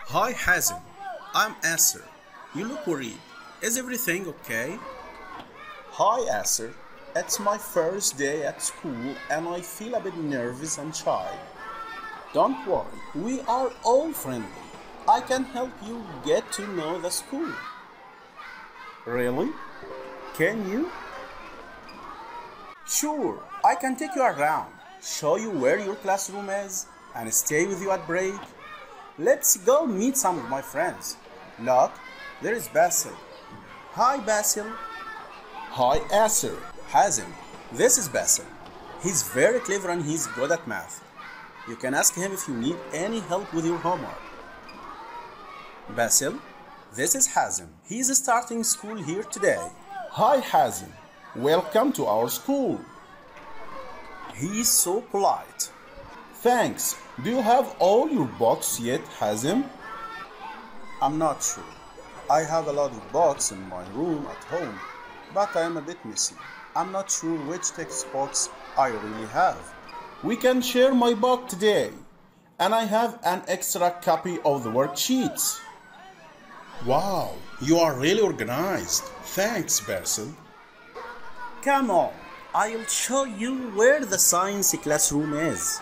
Hi Hazim, I'm Asser. You look worried. Is everything okay? Hi, Asser. It's my first day at school and I feel a bit nervous and shy. Don't worry, we are all friendly. I can help you get to know the school. Really? Can you? Sure, I can take you around, show you where your classroom is, and stay with you at break. Let's go meet some of my friends. Look, there is Basil. Hi, Basil. Hi, Asser. Hazim. This is Basil. He's very clever and he's good at math. You can ask him if you need any help with your homework. Basil, this is Hazim. He's starting school here today. Hi, Hazim. Welcome to our school. He's so polite. Thanks. Do you have all your books yet, Hazim? I'm not sure. I have a lot of books in my room at home, but I am a bit missing. I'm not sure which textbooks I really have. We can share my book today, and I have an extra copy of the worksheets. Wow, you are really organized. Thanks, Basil. Come on, I'll show you where the science classroom is.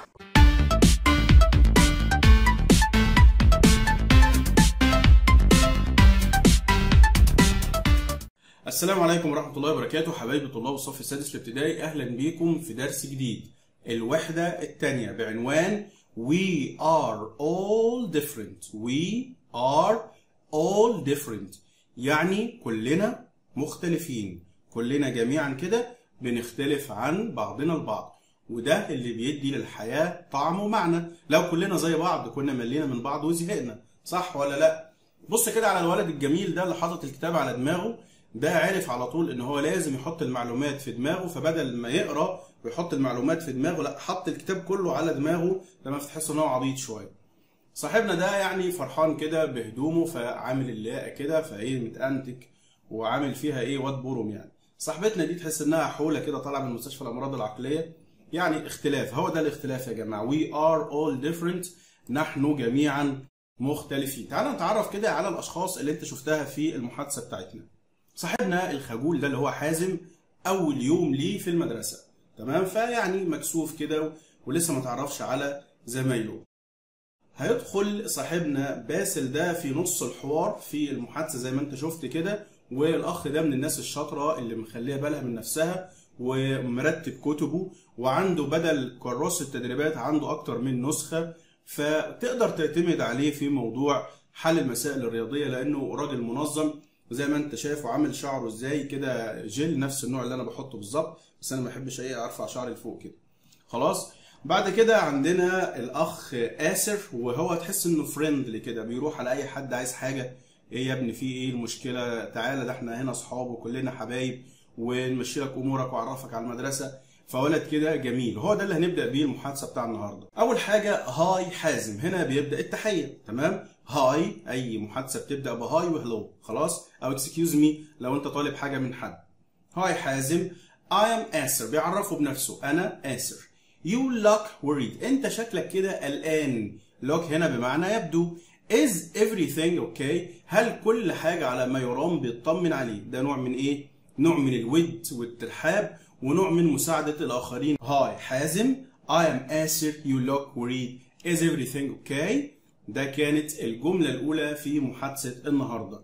السلام عليكم ورحمة الله وبركاته حبايبي طلاب الصف السادس الابتدائي أهلا بيكم في درس جديد الوحدة الثانية بعنوان We are all different We are all different يعني كلنا مختلفين كلنا جميعا كده بنختلف عن بعضنا البعض وده اللي بيدي للحياة طعم ومعنى لو كلنا زي بعض كنا ملينا من بعض وزهقنا صح ولا لا بص كده على الولد الجميل ده اللي حاطط الكتاب على دماغه ده عرف على طول ان هو لازم يحط المعلومات في دماغه فبدل ما يقرا ويحط المعلومات في دماغه لا حط الكتاب كله على دماغه لما تحس ان هو عبيط شويه صاحبنا ده يعني فرحان كده بهدومه فعامل اللاقه كده فايه متانتك وعامل فيها ايه واد بورم يعني صاحبتنا دي تحس انها حوله كده طالعه من مستشفى الامراض العقليه يعني اختلاف هو ده الاختلاف يا جماعه we are all different نحن جميعا مختلفين تعال نتعرف كده على الاشخاص اللي انت شفتها في المحادثه بتاعتنا صاحبنا الخجول ده اللي هو حازم اول يوم ليه في المدرسه تمام فيعني مكسوف كده ولسه ما تعرفش على زمايله هيدخل صاحبنا باسل ده في نص الحوار في المحادثه زي ما انت شفت كده والاخ ده من الناس الشاطره اللي مخليه بالها من نفسها ومرتب كتبه وعنده بدل كراسه التدريبات عنده اكتر من نسخه فتقدر تعتمد عليه في موضوع حل المسائل الرياضيه لانه راجل منظم زي ما انت شايف وعامل شعره ازاي كده جل نفس النوع اللي انا بحطه بالظبط بس انا ما بحبش ايه ارفع شعري لفوق كده خلاص بعد كده عندنا الاخ اسر وهو تحس انه فريندلي كده بيروح على اي حد عايز حاجه ايه يا ابني في ايه المشكله تعالى ده احنا هنا اصحاب وكلنا حبايب ونمشي لك امورك واعرفك على المدرسه فولد كده جميل هو ده اللي هنبدا بيه المحادثه بتاع النهارده اول حاجه هاي حازم هنا بيبدا التحيه تمام هاي اي محادثه بتبدا بهاي وهلو خلاص او اكسكيوز مي لو انت طالب حاجه من حد هاي حازم I am آسر بيعرفه بنفسه أنا آسر You look worried أنت شكلك كده قلقان look هنا بمعنى يبدو Is everything okay هل كل حاجة على ما يرام بيطمن عليه ده نوع من إيه نوع من الود والترحاب ونوع من مساعدة الآخرين هاي حازم I am آسر You look worried Is everything okay ده كانت الجملة الأولى في محادثة النهاردة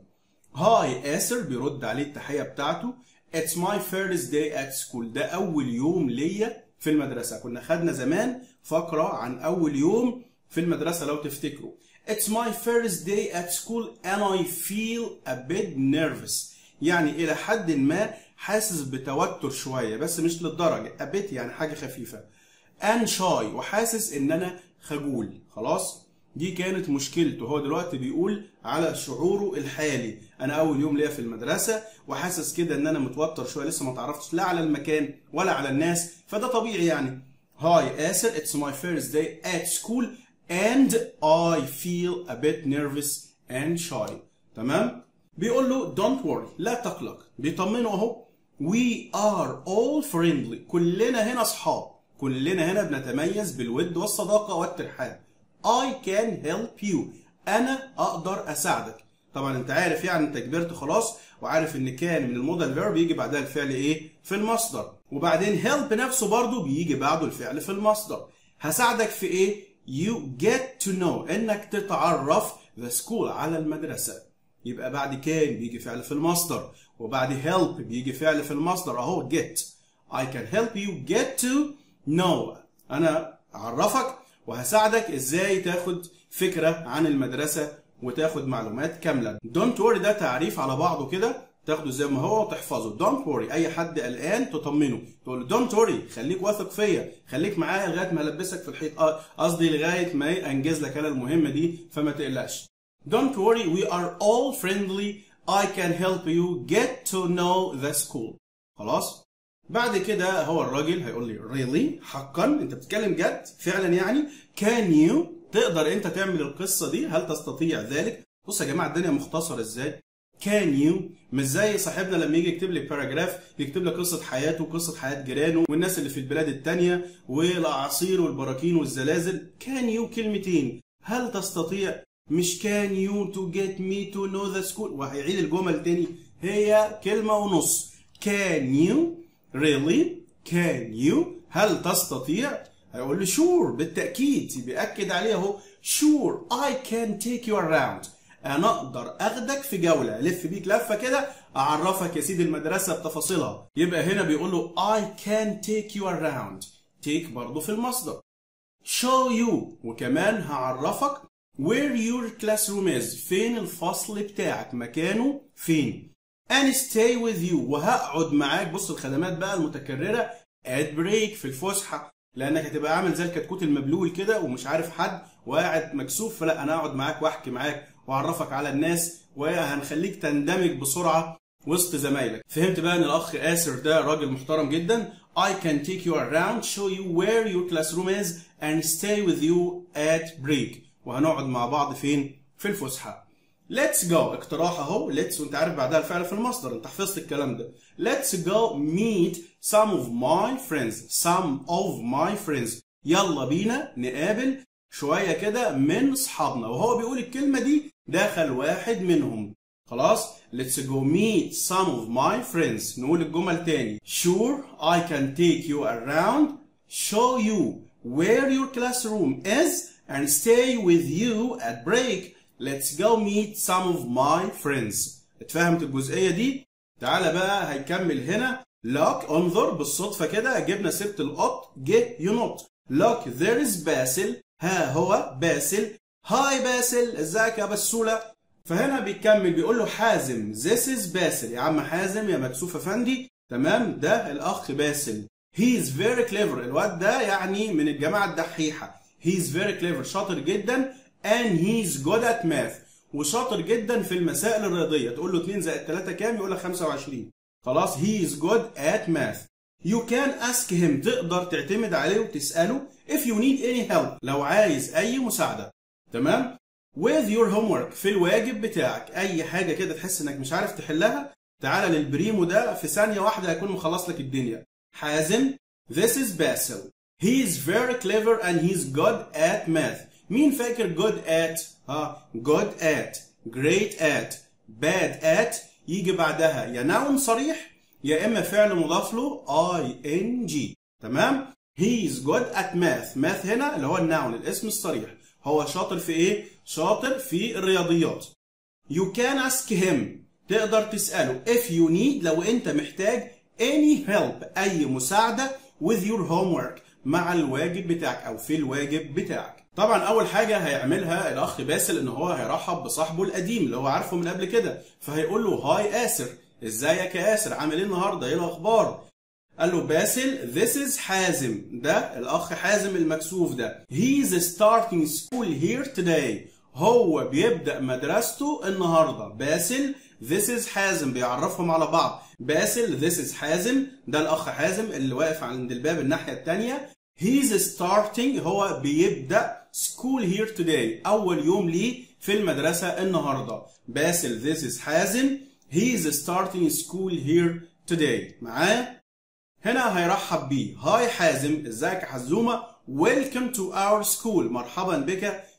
هاي آسر بيرد عليه التحية بتاعته It's my first day at school ده أول يوم ليا في المدرسة كنا خدنا زمان فقرة عن أول يوم في المدرسة لو تفتكروا It's my first day at school and I feel a bit nervous يعني إلى حد ما حاسس بتوتر شوية بس مش للدرجة a bit يعني حاجة خفيفة and shy وحاسس إن أنا خجول خلاص دي كانت مشكلته هو دلوقتي بيقول على شعوره الحالي انا اول يوم ليا في المدرسه وحاسس كده ان انا متوتر شويه لسه ما تعرفتش لا على المكان ولا على الناس فده طبيعي يعني هاي اسر it's my first day at school and I feel a bit nervous and shy تمام بيقول له don't worry لا تقلق بيطمنه اهو we are all friendly كلنا هنا اصحاب كلنا هنا بنتميز بالود والصداقه والترحاب I can help you انا اقدر اساعدك طبعا انت عارف يعني انت كبرت خلاص وعارف ان كان من المودال فيرب يجي بعدها الفعل ايه في المصدر وبعدين help نفسه برضو بيجي بعده الفعل في المصدر هساعدك في ايه you get to know انك تتعرف the school على المدرسة يبقى بعد كان بيجي فعل في المصدر وبعد help بيجي فعل في المصدر اهو get I can help you get to know انا اعرفك وهساعدك ازاي تاخد فكرة عن المدرسة وتاخد معلومات كاملة don't worry ده تعريف على بعضه كده تاخده زي ما هو وتحفظه don't worry اي حد قلقان تطمنه تقول له don't worry خليك واثق فيا خليك معايا لغايه ما البسك في الحيط آه، قصدي لغايه ما انجز لك انا المهمه دي فما تقلقش don't worry we are all friendly I can help you get to know the school خلاص بعد كده هو الراجل هيقول لي really حقا انت بتتكلم جد فعلا يعني can you تقدر انت تعمل القصه دي هل تستطيع ذلك بص يا جماعه الدنيا مختصره ازاي كان يو مش زي صاحبنا لما يجي يكتب لك باراجراف يكتب لك قصه حياته وقصه حياه جيرانه والناس اللي في البلاد التانية والاعاصير والبراكين والزلازل كان يو كلمتين هل تستطيع مش كان يو تو جيت مي تو نو ذا سكول وهيعيد الجمل تاني هي كلمه ونص كان يو really can you هل تستطيع هيقول لي sure بالتأكيد بيأكد عليه اهو sure I can take you around انا اقدر اخدك في جولة الف بيك لفة كده اعرفك يا سيدي المدرسة بتفاصيلها يبقى هنا بيقول له I can take you around take برضه في المصدر show you وكمان هعرفك where your classroom is فين الفصل بتاعك مكانه فين and stay with you وهقعد معاك بص الخدمات بقى المتكررة at break في الفسحة لانك هتبقى عامل زي الكتكوت المبلول كده ومش عارف حد وقاعد مكسوف فلا انا اقعد معاك واحكي معاك واعرفك على الناس وهنخليك تندمج بسرعة وسط زمايلك فهمت بقى ان الاخ اسر ده راجل محترم جدا I can take you around show you where your classroom is and stay with you at break وهنقعد مع بعض فين في الفسحة Let's go اقتراح اهو let's وانت عارف بعدها الفعل في المصدر انت حفظت الكلام ده Let's go meet some of my friends some of my friends يلا بينا نقابل شوية كده من اصحابنا وهو بيقول الكلمة دي دخل واحد منهم خلاص let's go meet some of my friends نقول الجمل تاني sure I can take you around show you where your classroom is and stay with you at break let's go meet some of my friends اتفهمت الجزئية دي تعالى بقى هيكمل هنا look انظر بالصدفة كده جبنا سيرة القط جه ينط look there is باسل ها هو باسل هاي باسل ازيك يا بسولة فهنا بيكمل بيقول له حازم this is باسل يا عم حازم يا مكسوف افندي تمام ده الاخ باسل he is very clever الواد ده يعني من الجماعة الدحيحة he is very clever شاطر جدا and he is good at math وشاطر جدا في المسائل الرياضية تقول له 2 زائد 3 كام يقول لك 25 خلاص he is good at math you can ask him تقدر تعتمد عليه وتسأله if you need any help لو عايز أي مساعدة تمام with your homework في الواجب بتاعك أي حاجة كده تحس إنك مش عارف تحلها تعالى للبريمو ده في ثانية واحدة هيكون مخلص لك الدنيا حازم this is Basil he is very clever and he's good at math مين فاكر good at ها good at great at bad at يجي بعدها يا noun صريح يا اما فعل مضاف له ing تمام he is good at math math هنا اللي هو الناون الاسم الصريح هو شاطر في ايه شاطر في الرياضيات you can ask him تقدر تسأله if you need لو انت محتاج any help اي مساعدة with your homework مع الواجب بتاعك او في الواجب بتاعك طبعا اول حاجه هيعملها الاخ باسل ان هو هيرحب بصاحبه القديم اللي هو عارفه من قبل كده فهيقول له هاي اسر ازيك يا اسر عامل ايه النهارده ايه الاخبار قال له باسل this is حازم ده الاخ حازم المكسوف ده he's starting school here today هو بيبدا مدرسته النهارده باسل this is حازم بيعرفهم على بعض باسل this is حازم ده الاخ حازم اللي واقف عند الباب الناحيه الثانيه He's starting هو بيبدأ school here today أول يوم ليه في المدرسة النهاردة باسل this is حازم He's starting school here today معاه هنا هيرحب بيه هاي حازم ازيك يا حزومة Welcome to our school مرحبا بك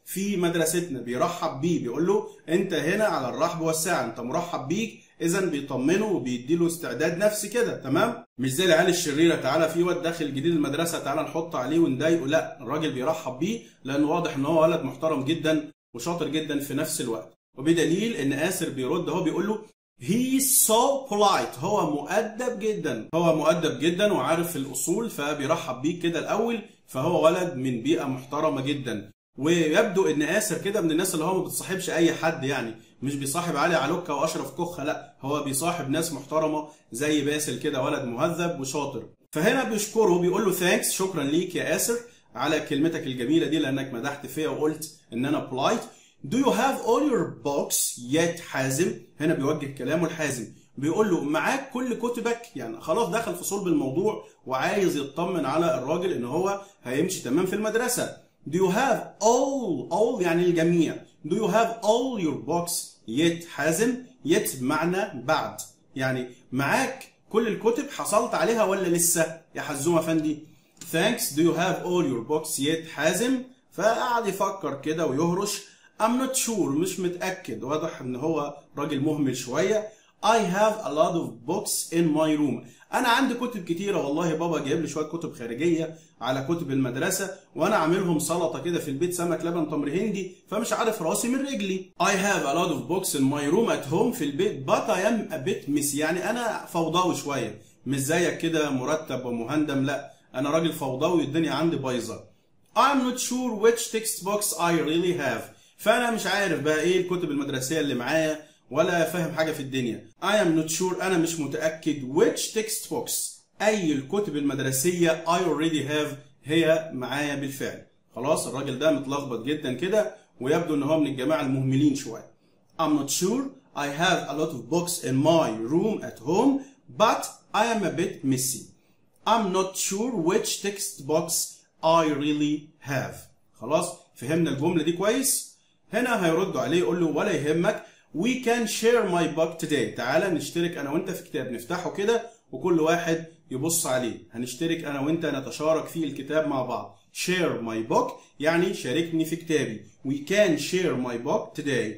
في مدرستنا بيرحب بيه بيقول له انت هنا على الرحب والسعه انت مرحب بيك اذا بيطمنه وبيديله استعداد نفسي كده تمام مش زي العيال الشريره تعالى في واد داخل جديد المدرسه تعالى نحط عليه ونضايقه لا الراجل بيرحب بيه لانه واضح ان هو ولد محترم جدا وشاطر جدا في نفس الوقت وبدليل ان اسر بيرد اهو بيقول له He so polite هو مؤدب جدا هو مؤدب جدا وعارف الاصول فبيرحب بيك كده الاول فهو ولد من بيئه محترمه جدا ويبدو ان اسر كده من الناس اللي هو ما بتصاحبش اي حد يعني مش بيصاحب علي علوكة واشرف كخه لا هو بيصاحب ناس محترمه زي باسل كده ولد مهذب وشاطر فهنا بيشكره بيقول له ثانكس شكرا ليك يا اسر على كلمتك الجميله دي لانك مدحت فيا وقلت ان انا بولايت Do you have all your books yet حازم هنا بيوجه كلامه لحازم بيقول له معاك كل كتبك يعني خلاص دخل في صلب الموضوع وعايز يطمن على الراجل ان هو هيمشي تمام في المدرسه Do you have all all يعني الجميع Do you have all your books yet حازم yet بمعنى بعد يعني معاك كل الكتب حصلت عليها ولا لسه يا حزوم افندي Thanks do you have all your books yet حازم فقعد يفكر كده ويهرش I'm not sure مش متأكد واضح ان هو راجل مهمل شوية I have a lot of books in my room انا عندي كتب كتيرة والله بابا جايب لي شوية كتب خارجية على كتب المدرسة وانا عاملهم سلطة كده في البيت سمك لبن تمر هندي فمش عارف راسي من رجلي I have a lot of books in my room at home في البيت but I am a bit messy يعني انا فوضوي شوية مش زيك كده مرتب ومهندم لا انا راجل فوضوي الدنيا عندي بايظة I'm not sure which textbooks I really have فانا مش عارف بقى ايه الكتب المدرسيه اللي معايا ولا فاهم حاجه في الدنيا I am not sure انا مش متاكد which textbooks اي الكتب المدرسيه I already have هي معايا بالفعل خلاص الراجل ده متلخبط جدا كده ويبدو ان هو من الجماعه المهملين شويه I'm not sure I have a lot of books in my room at home but I am a bit messy I'm not sure which textbooks I really have خلاص فهمنا الجمله دي كويس هنا هيردوا عليه يقول له ولا يهمك we can share my book today تعالى نشترك انا وانت في كتاب نفتحه كده وكل واحد يبص عليه هنشترك انا وانت نتشارك في الكتاب مع بعض share my book يعني شاركني في كتابي we can share my book today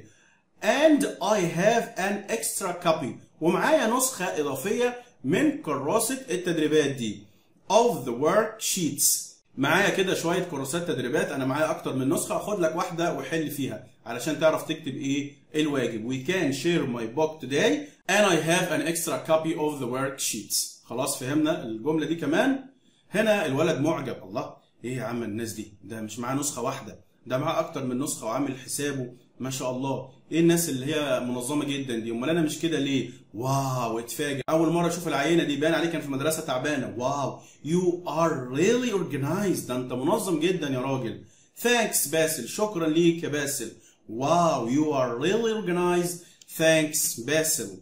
and I have an extra copy ومعايا نسخة إضافية من كراسة التدريبات دي of the worksheets معايا كده شويه كورسات تدريبات انا معايا اكتر من نسخه خد لك واحده وحل فيها علشان تعرف تكتب ايه الواجب we can share my book today and I have an extra copy of the worksheets خلاص فهمنا الجمله دي كمان هنا الولد معجب الله ايه يا عم الناس دي ده مش معاه نسخه واحده ده معاه اكتر من نسخه وعامل حسابه ما شاء الله ايه الناس اللي هي منظمه جدا دي امال انا مش كده ليه واو اتفاجئ اول مره اشوف العينه دي باين عليه كان في مدرسه تعبانه واو you are really organized ده انت منظم جدا يا راجل thanks باسل شكرا ليك يا باسل واو you are really organized thanks باسل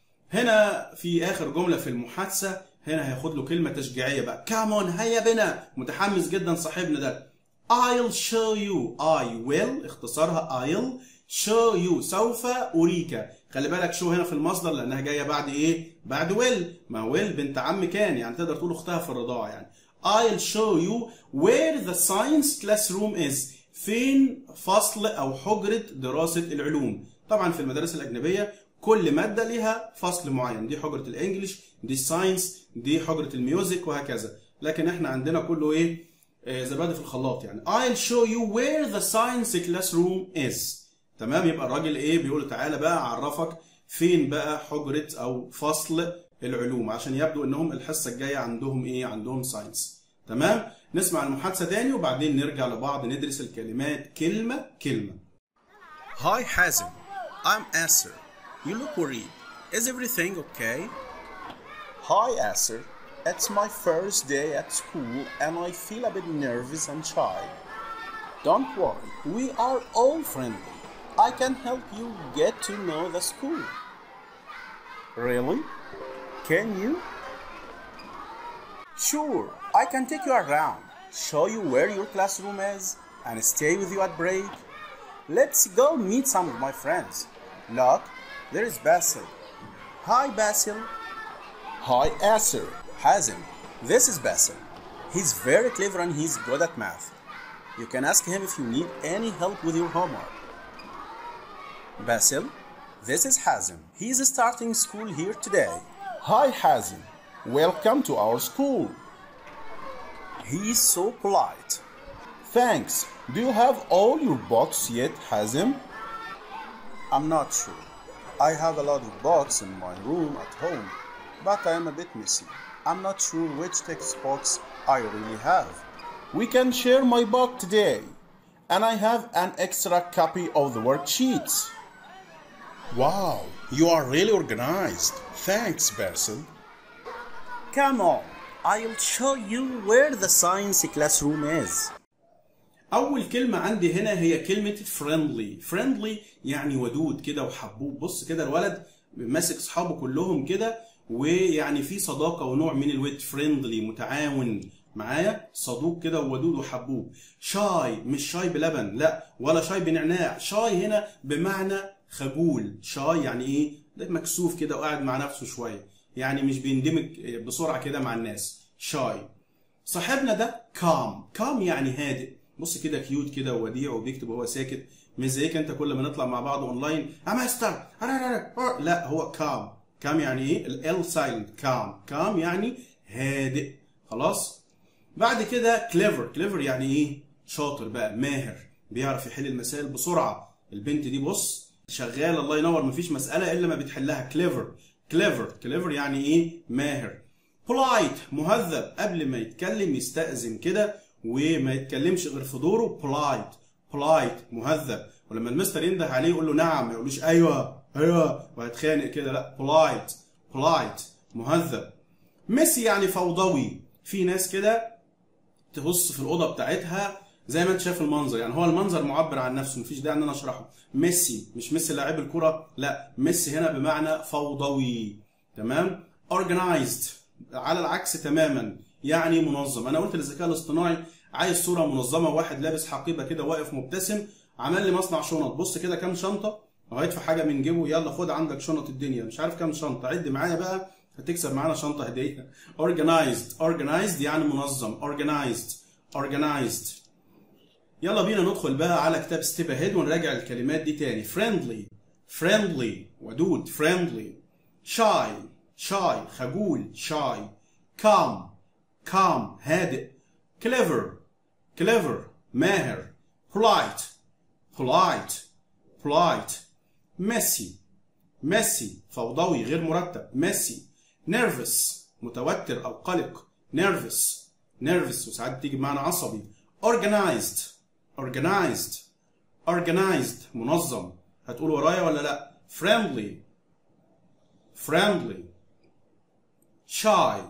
هنا في اخر جمله في المحادثه هنا هياخد له كلمه تشجيعيه بقى كامون هيا بنا متحمس جدا صاحبنا ده I'll show you I will اختصارها I'll show you سوف أريك خلي بالك شو هنا في المصدر لأنها جاية بعد إيه؟ بعد will ما will بنت عم كان يعني تقدر تقول أختها في الرضاعة يعني I'll show you where the science classroom is فين فصل أو حجرة دراسة العلوم طبعا في المدارس الأجنبية كل مادة ليها فصل معين دي حجرة الإنجليش دي الساينس دي حجرة الميوزك وهكذا لكن احنا عندنا كله ايه زبادي في الخلاط يعني I'll show you where the science classroom is تمام يبقى الراجل ايه بيقول تعالى بقى اعرفك فين بقى حجرة او فصل العلوم عشان يبدو انهم الحصة الجاية عندهم ايه عندهم ساينس تمام نسمع المحادثة تاني وبعدين نرجع لبعض ندرس الكلمات كلمة كلمة Hi Hazim, I'm Asser. You look worried. Is everything okay? Hi, Asser. It's my first day at school and I feel a bit nervous and shy. Don't worry, we are all friendly. I can help you get to know the school. Really? Can you? Sure, I can take you around, show you where your classroom is, and stay with you at break. Let's go meet some of my friends. Look, there is Basil. Hi, Basil. Hi, Asser. Hazim. This is Basil. He's very clever and he's good at math. You can ask him if you need any help with your homework. Basil, this is Hazim. He is starting school here today. Hi Hazim, welcome to our school. He is so polite. Thanks. Do you have all your books yet, Hazim? I'm not sure. I have a lot of books in my room at home, but I am a bit messy. I'm not sure which textbooks I really have. We can share my book today, and I have an extra copy of the worksheets. Wow, you are really organized. Thanks, Basil. Come on, I'll show you where the science classroom is. أول كلمة عندي هنا هي كلمة friendly. friendly يعني ودود كده وحبوب. بص كده الولد ماسك أصحابه كلهم كده ويعني في صداقة ونوع من الود friendly متعاون معايا صدوق كده وودود وحبوب. شاي مش شاي بلبن لا ولا شاي بنعناع. شاي هنا بمعنى خجول. شاي يعني إيه؟ ده مكسوف كده وقاعد مع نفسه شوية. يعني مش بيندمج بسرعة كده مع الناس. شاي. صاحبنا ده كام. كام يعني هادئ. بص كده كيوت كده ووديع وبيكتب وهو ساكت مش زيك انت كل ما نطلع مع بعض اونلاين يا مستر لا هو كام كام يعني ايه ال سايلنت كام كام يعني هادئ خلاص بعد كده كليفر كليفر يعني ايه شاطر بقى ماهر بيعرف يحل المسائل بسرعه البنت دي بص شغاله الله ينور مفيش مساله الا ما بتحلها كليفر كليفر كليفر يعني ايه ماهر polite مهذب قبل ما يتكلم يستأذن كده وما يتكلمش غير في دوره polite polite مهذب ولما المستر ينده عليه يقول له نعم ما يقولوش ايوه ايوه وهيتخانق كده لا polite polite مهذب ميسي يعني فوضوي في ناس كده تبص في الاوضه بتاعتها زي ما انت شايف المنظر يعني هو المنظر معبر عن نفسه مفيش داعي ان انا اشرحه ميسي مش ميسي لاعب الكره لا ميسي هنا بمعنى فوضوي تمام organized على العكس تماما يعني منظم انا قلت للذكاء الاصطناعي عايز صوره منظمه واحد لابس حقيبه كده واقف مبتسم عمل لي مصنع شنط بص كده كام شنطه هيدفع حاجه من جيبه يلا خد عندك شنط الدنيا مش عارف كام شنطه عد معايا بقى هتكسب معانا شنطه هديه organized organized يعني منظم organized organized يلا بينا ندخل بقى على كتاب ستيب اهيد ونراجع الكلمات دي تاني friendly friendly ودود friendly shy shy خجول shy calm calm هادئ clever clever ماهر polite polite polite messy messy فوضوي غير مرتب messy nervous متوتر أو قلق nervous nervous وساعات تيجي بمعنى عصبي organized organized organized منظم هتقول ورايا ولا لا friendly friendly shy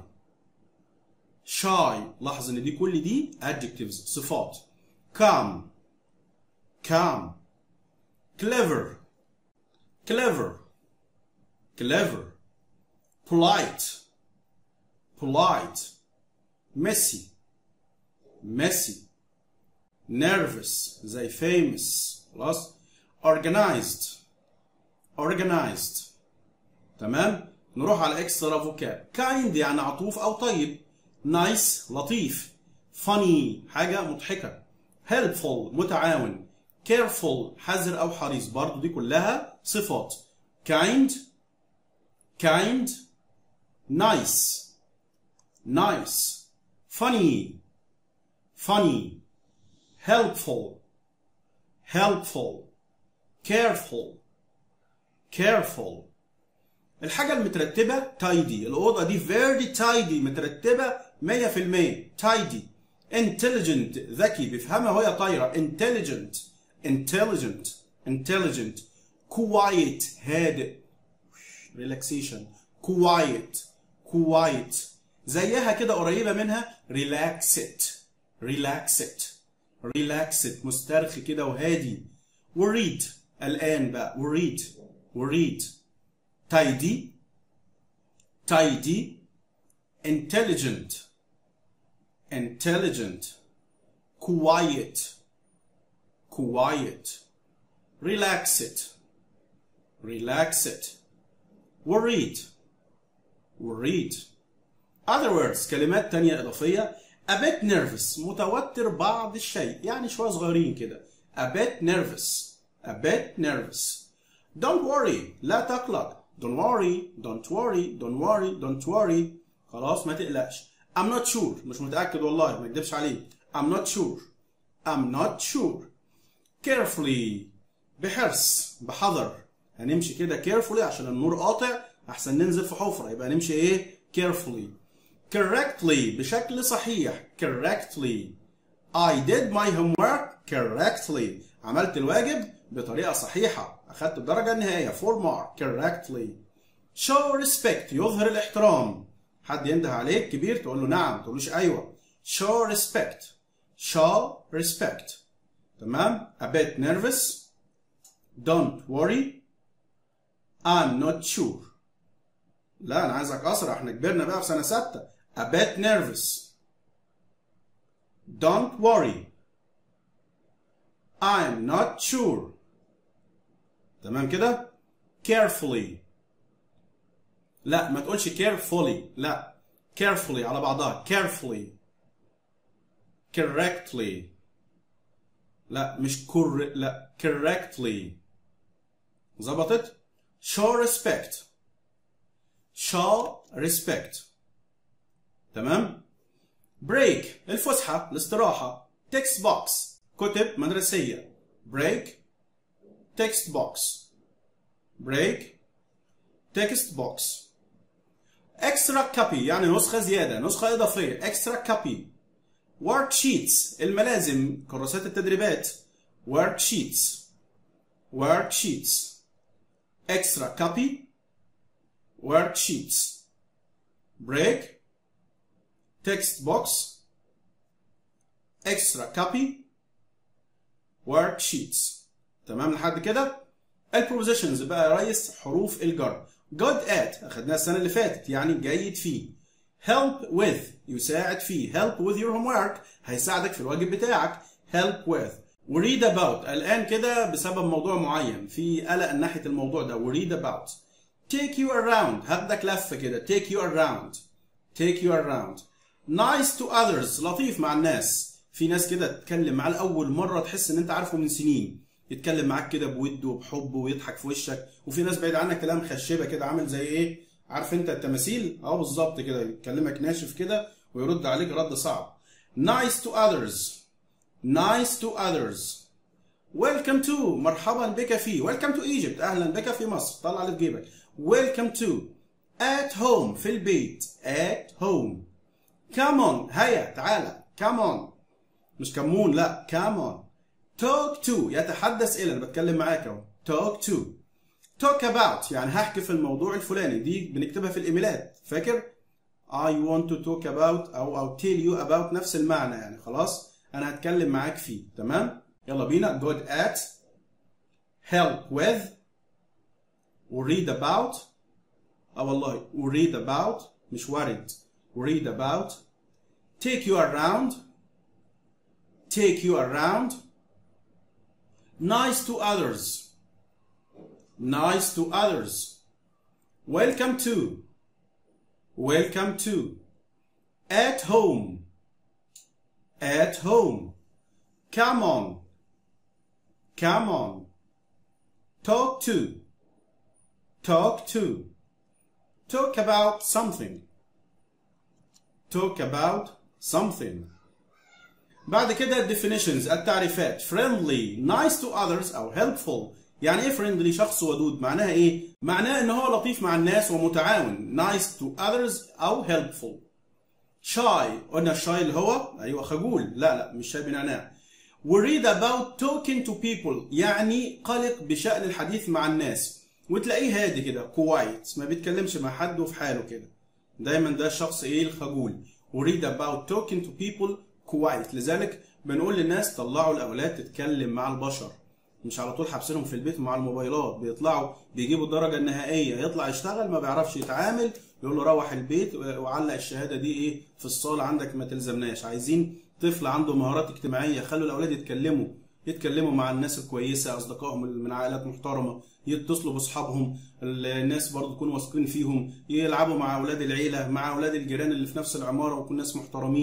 shy لاحظ ان دي كل دي adjectives صفات calm calm clever clever clever polite polite messy messy nervous زي famous خلاص organized organized تمام نروح على extra vocab kind يعني عطوف او طيب nice لطيف funny حاجة مضحكة helpful متعاون careful حذر أو حريص برضو دي كلها صفات kind kind nice nice funny funny helpful helpful careful careful الحاجة المترتبة tidy الأوضة دي very tidy مترتبة 100% tidy intelligent ذكي بيفهمها وهي طايرة intelligent intelligent intelligent quiet هادئ relaxation quiet quiet زيها كده قريبة منها relax it relax it relax it مسترخي كده وهادي worried الآن بقى worried worried tidy tidy intelligent intelligent quiet quiet relax it relax it worried worried other words كلمات تانية إضافية a bit nervous متوتر بعض الشيء يعني شوية صغيرين كده a bit nervous a bit nervous don't worry لا تقلق don't worry don't worry don't worry don't worry خلاص ما تقلقش I'm not sure مش متأكد والله ما اكدبش عليك I'm not sure I'm not sure carefully بحرص بحذر هنمشي كده carefully عشان النور قاطع احسن ننزل في حفرة يبقى نمشي ايه carefully correctly بشكل صحيح correctly I did my homework correctly عملت الواجب بطريقة صحيحة أخدت الدرجة النهائية 4 mark correctly show respect يظهر الاحترام حد ينده عليك كبير تقول له نعم ما تقولوش أيوة show respect show respect تمام a bit nervous don't worry I'm not sure لا أنا عايزك أسرع احنا كبرنا بقى في سنة ستة a bit nervous don't worry I'm not sure تمام كده carefully لا ما تقولش carefully لا carefully على بعضها carefully correctly لا مش كور لا correctly ظبطت show respect show respect تمام break الفسحة الاستراحة text box كتب مدرسية break text box break text box extra copy يعني نسخة زيادة نسخة إضافية extra copy worksheets الملازم كراسات التدريبات worksheets worksheets extra copy worksheets break text box extra copy worksheets تمام لحد كده البروبوزيشنز بقى يا ريس حروف الجر good at اخدناها السنه اللي فاتت يعني جيد فيه help with يساعد فيه help with your homework هيساعدك في الواجب بتاعك help with read about الان كده بسبب موضوع معين في قلق ناحيه الموضوع ده read about take you around هاخدك لفه كده take you around take you around nice to others لطيف مع الناس في ناس كده تتكلم معاه لاول مره تحس ان انت عارفه من سنين يتكلم معاك كده بود وبحب ويضحك في وشك وفي ناس بعيد عنك كلام خشبه كده عامل زي ايه عارف انت التماثيل اه بالظبط كده يكلمك ناشف كده ويرد عليك رد صعب nice to others nice to others welcome to مرحبا بك في welcome to Egypt اهلا بك في مصر طلع اللي في جيبك welcome to at home في البيت at home come on هيا تعالى come on مش كمون لا come on talk to يتحدث الى انا بتكلم معاك اهو talk to talk about يعني هحكي في الموضوع الفلاني دي بنكتبها في الايميلات فاكر I want to talk about او او tell you about نفس المعنى يعني خلاص انا هتكلم معاك فيه تمام يلا بينا good at help with read about اه والله read about مش worried read about take you around take you around nice to others nice to others welcome to welcome to at home at home come on come on talk to talk to talk about something talk about something بعد كده definitions التعريفات friendly nice to others أو helpful يعني ايه friendly شخص ودود معناها ايه معناها ان هو لطيف مع الناس ومتعاون nice to others أو helpful shy قلنا shy اللي هو ايوه خجول لا لا مش شاي بنعناع read about talking to people يعني قلق بشأن الحديث مع الناس وتلاقيه هادي كده quiet ما بيتكلمش مع حد وفي حاله كده دايما ده الشخص ايه الخجول read about talking to people quiet لذلك بنقول للناس طلعوا الاولاد تتكلم مع البشر مش على طول حابسينهم في البيت مع الموبايلات بيطلعوا بيجيبوا الدرجه النهائيه يطلع يشتغل ما بيعرفش يتعامل يقول له روح البيت وعلق الشهاده دي ايه في الصاله عندك ما تلزمناش عايزين طفل عنده مهارات اجتماعيه خلوا الاولاد يتكلموا يتكلموا مع الناس الكويسه اصدقائهم من عائلات محترمه يتصلوا باصحابهم الناس برضه يكونوا واثقين فيهم يلعبوا مع اولاد العيله مع اولاد الجيران اللي في نفس العماره ويكونوا ناس محترمين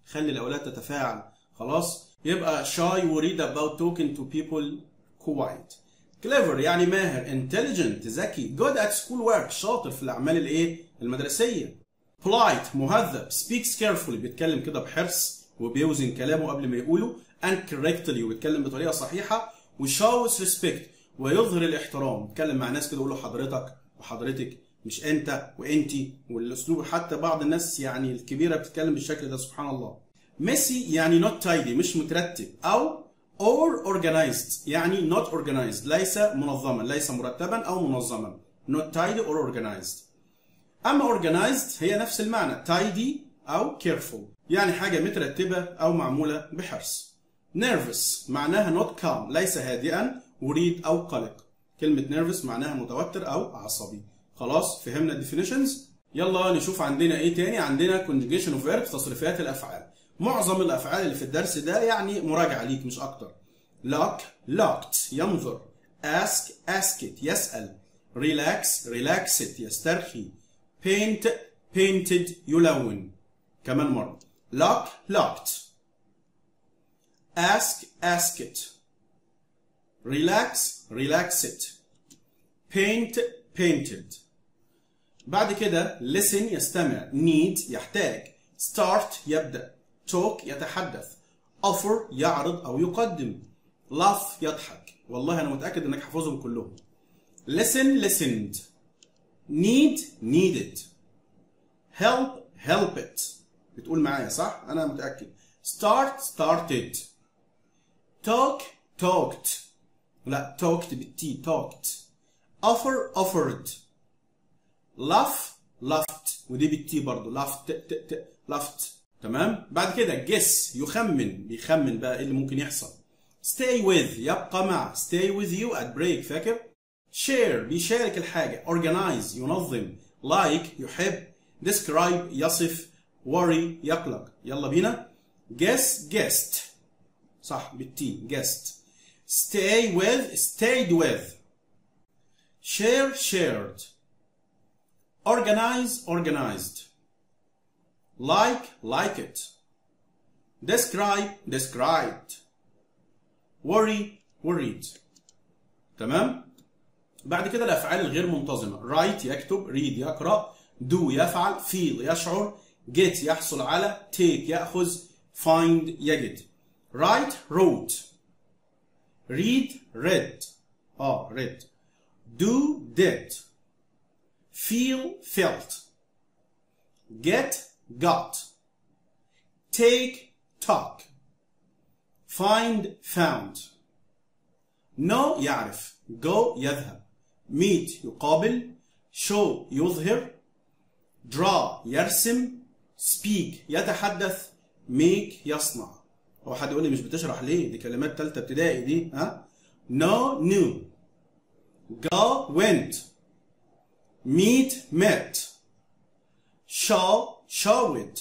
خلي الاولاد تتفاعل خلاص يبقى shy worried about talking to people quiet clever يعني ماهر intelligent ذكي good at school work شاطر في الاعمال الايه المدرسيه polite مهذب speaks carefully بيتكلم كده بحرص وبيوزن كلامه قبل ما يقوله and correctly وبيتكلم بطريقه صحيحه وshows respect ويظهر الاحترام بيتكلم مع ناس كده يقول له حضرتك وحضرتك مش انت وانتي والاسلوب حتى بعض الناس يعني الكبيره بتتكلم بالشكل ده سبحان الله ميسي يعني not tidy مش مترتب او or organized يعني not organized ليس منظما ليس مرتبا او منظما not tidy or organized اما organized هي نفس المعنى tidy او careful يعني حاجه مترتبه او معموله بحرص nervous معناها not calm ليس هادئا وريد او قلق كلمه nervous معناها متوتر او عصبي خلاص فهمنا الديفينيشنز يلا نشوف عندنا ايه تاني عندنا conjugation of verbs تصريفات الافعال معظم الافعال اللي في الدرس ده يعني مراجعه ليك مش اكتر lock locked ينظر ask ask it يسال relax relax it يسترخي paint painted يلون كمان مره lock locked ask ask it relax relax it paint painted بعد كده listen يستمع need يحتاج start يبدأ talk يتحدث offer يعرض أو يقدم laugh يضحك والله أنا متأكد إنك حافظهم كلهم listen listened need needed help helped بتقول معايا صح؟ أنا متأكد start started talk talked لا talked بالتي talked offer offered laugh laughed ودي بالتي برضه laughed ت ت ت laughed تمام بعد كده guess يخمن بيخمن بقى ايه اللي ممكن يحصل stay with يبقى مع stay with you at break فاكر share بيشارك الحاجة organize ينظم like يحب describe يصف worry يقلق يلا بينا guess guessed صح بالتي guessed stay with stayed with share shared organize organized like like it describe described worry worried تمام بعد كده الافعال الغير منتظمه write يكتب read يقرا do يفعل feel يشعر get يحصل على take ياخذ find يجد write wrote read read اه read do did feel felt get got take talk find found know يعرف go يذهب meet يقابل show يظهر draw يرسم speak يتحدث make يصنع هو حد يقول لي مش بتشرح ليه دي كلمات تالتة ابتدائي دي ها know knew go went meet met show showed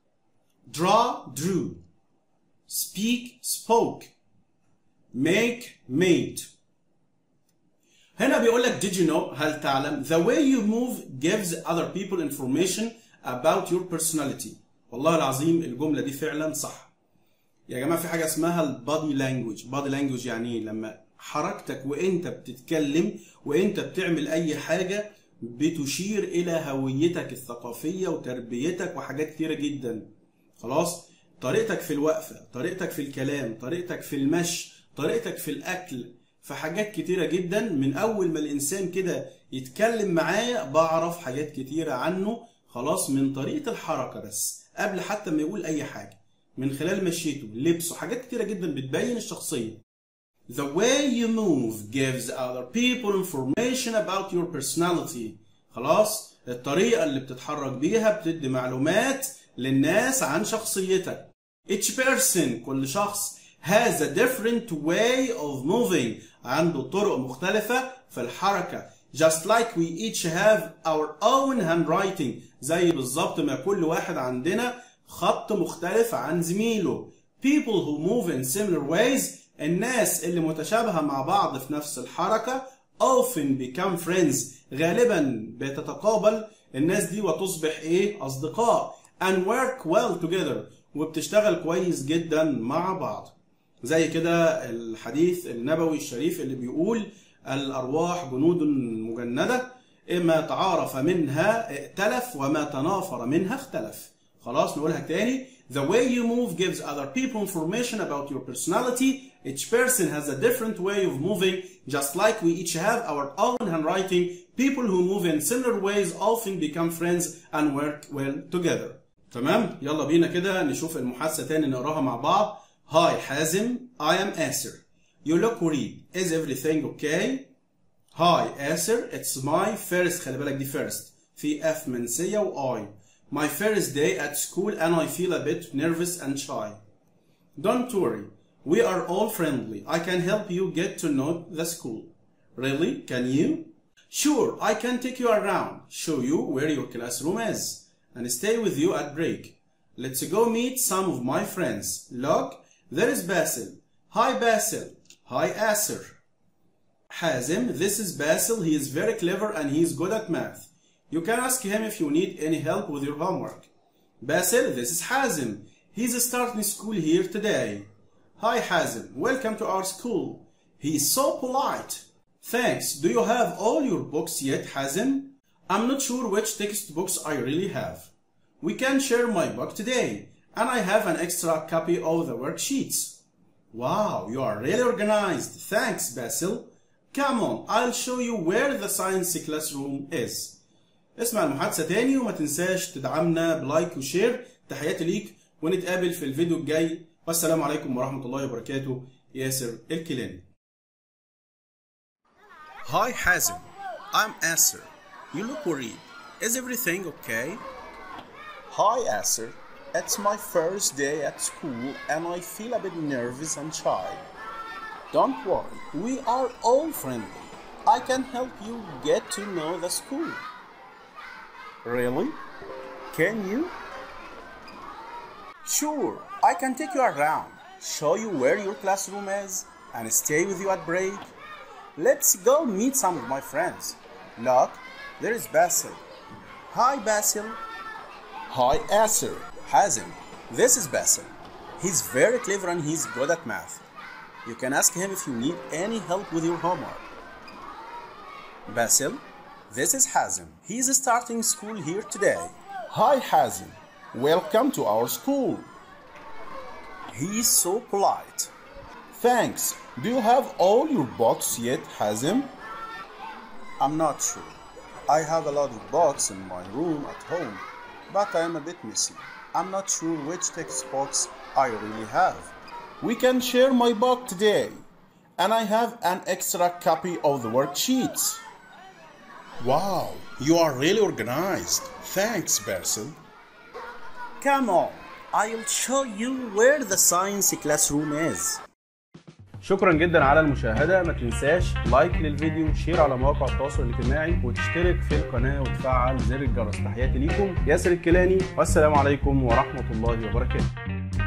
draw drew speak spoke make made هنا بيقول لك did you know هل تعلم the way you move gives other people information about your personality والله العظيم الجملة دي فعلا صح يا جماعة في حاجة اسمها البادي لانجوج بادي لانجوج يعني ايه لما حركتك وانت بتتكلم وانت بتعمل اي حاجة بتشير الى هويتك الثقافية وتربيتك وحاجات كتيرة جدا خلاص طريقتك في الوقفة طريقتك في الكلام طريقتك في المشي طريقتك في الاكل في حاجات كتيرة جدا من اول ما الانسان كده يتكلم معايا بعرف حاجات كتيرة عنه خلاص من طريقة الحركة بس قبل حتى ما يقول اي حاجة من خلال مشيته لبسه حاجات كتيرة جدا بتبين الشخصية The way you move gives other people information about your personality خلاص الطريقة اللي بتتحرك بيها بتدي معلومات للناس عن شخصيتك Each person كل شخص has a different way of moving عنده طرق مختلفة في الحركة just like we each have our own handwriting زي بالظبط ما كل واحد عندنا خط مختلف عن زميله people who move in similar ways الناس اللي متشابهة مع بعض في نفس الحركة often become friends غالبا بتتقابل الناس دي وتصبح ايه اصدقاء and work well together وبتشتغل كويس جدا مع بعض زي كده الحديث النبوي الشريف اللي بيقول الأرواح جنود مجندة إما تعارف منها ائتلف وما تنافر منها اختلف خلاص نقولها تاني The way you move gives other people information about your personality. Each person has a different way of moving, just like we each have our own handwriting. People who move in similar ways often become friends and work well together. تمام؟ يلا بينا كده نشوف المحادثة تاني نقراها مع بعض. Hi حازم, I am Aser. You look worried. Is everything okay? Hi Aser, it's my first خلي بالك دي first. في F منسية و I. My first day at school and I feel a bit nervous and shy. Don't worry, we are all friendly. I can help you get to know the school. Really? Can you? Sure, I can take you around, show you where your classroom is, and stay with you at break. Let's go meet some of my friends. Look, there is Basil. Hi Basil. Hi Aser. Hazim, this is Basil. He is very clever and he is good at math. You can ask him if you need any help with your homework. Basil, this is Hazim. He's starting school here today. Hi Hazim, welcome to our school. He is so polite. Thanks. Do you have all your books yet, Hazim? I'm not sure which textbooks I really have. We can share my book today, and I have an extra copy of the worksheets. Wow, you are really organized. Thanks, Basil. Come on, I'll show you where the science classroom is. اسمع المحادثة تاني وما تنساش تدعمنا بلايك وشير تحياتي ليك ونتقابل في الفيديو الجاي والسلام عليكم ورحمة الله وبركاته ياسر الكيلاني Hi Hazim, I'm Aser. You look worried. Is everything okay? Hi Aser, it's my first day at school and I feel a bit nervous and shy. Don't worry, we are all friendly. I can help you get to know the school. Really? Can you? Sure, I can take you around, show you where your classroom is, and stay with you at break. Let's go meet some of my friends. Look, there is Basil. Hi, Basil. Hi, Aser. Hazim. This is Basil. He's very clever and he's good at math. You can ask him if you need any help with your homework. Basil, this is Hazim. He's starting school here today. Hi, Hazim. Welcome to our school. He's so polite. Thanks. Do you have all your books yet, Hazim? I'm not sure. I have a lot of books in my room at home, but I am a bit missing. I'm not sure which textbooks I really have. We can share my book today, and I have an extra copy of the worksheets. Wow, you are really organized. Thanks, Basil. Come on, I'll show you where the science classroom is. شكرا جدا على المشاهدة ما تنساش لايك للفيديو وشير على مواقع التواصل الاجتماعي وتشترك في القناة وتفعل زر الجرس تحياتي ليكم ياسر الكيلاني والسلام عليكم ورحمة الله وبركاته